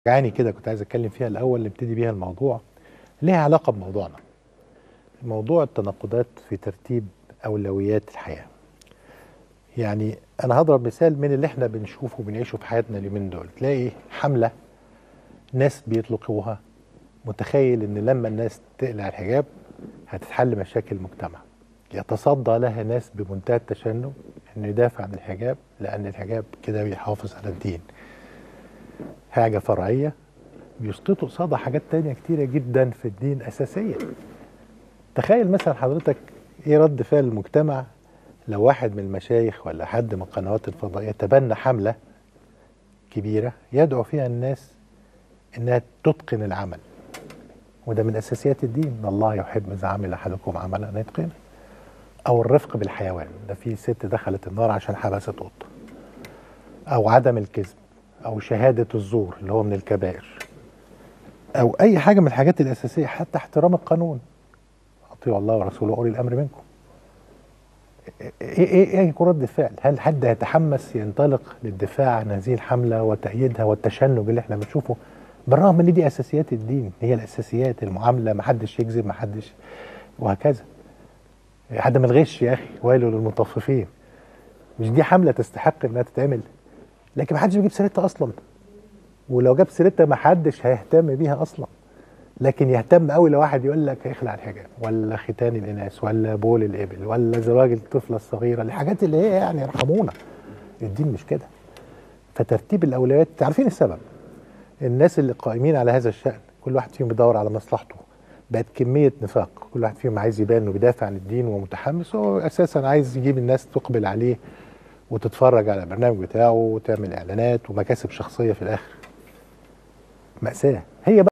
جعاني كده كنت عايز اتكلم فيها الاول نبتدي بيها الموضوع ليها علاقه بموضوعنا موضوع التناقضات في ترتيب اولويات الحياه يعني انا هضرب مثال من اللي احنا بنشوفه وبنعيشه في حياتنا اليومين دول تلاقي حمله ناس بيطلقوها متخيل ان لما الناس تقلع الحجاب هتتحل مشاكل المجتمع يتصدى لها ناس بمنتهى التشنج انه يدافع عن الحجاب لان الحجاب كده بيحافظ على الدين حاجه فرعيه بيسقطوا قصادها حاجات تانية كتيرة جدا في الدين أساسية تخيل مثلا حضرتك إيه رد فعل المجتمع لو واحد من المشايخ ولا حد من القنوات الفضائية تبنى حملة كبيرة يدعو فيها الناس إنها تتقن العمل وده من أساسيات الدين إن الله يحب إذا عمل أحدكم عملا أن يتقنه أو الرفق بالحيوان ده في ست دخلت النار عشان حبست قطة أو عدم الكذب أو شهادة الزور اللي هو من الكبائر او اي حاجه من الحاجات الاساسيه حتى احترام القانون اطيعوا الله ورسوله اولي الامر منكم ايه ايه ايه يكون رد الفعل؟ هل حد يتحمس ينطلق للدفاع عن هذه الحمله وتأييدها والتشنج اللي احنا بنشوفه بالرغم ان دي اساسيات الدين هي الاساسيات المعامله ما حدش يكذب ما حدش وهكذا عدم الغش يا اخي ويل للمطففين مش دي حمله تستحق انها تتعمل لكن ما حدش بيجيب سيرتها اصلا ولو جاب سيرتها ما حدش هيهتم بيها اصلا لكن يهتم قوي لو واحد يقول لك اخلع الحجاب ولا ختان الاناث ولا بول الابل ولا زواج الطفله الصغيره الحاجات اللي هي يعني يرحمونا الدين مش كده فترتيب الاولويات عارفين السبب الناس اللي قائمين على هذا الشان كل واحد فيهم بيدور على مصلحته بقت كميه نفاق كل واحد فيهم عايز يبان انه بيدافع عن الدين ومتحمس هو اساسا عايز يجيب الناس تقبل عليه وتتفرج على البرنامج بتاعه وتعمل اعلانات ومكاسب شخصيه في الاخر مأساة هي بقى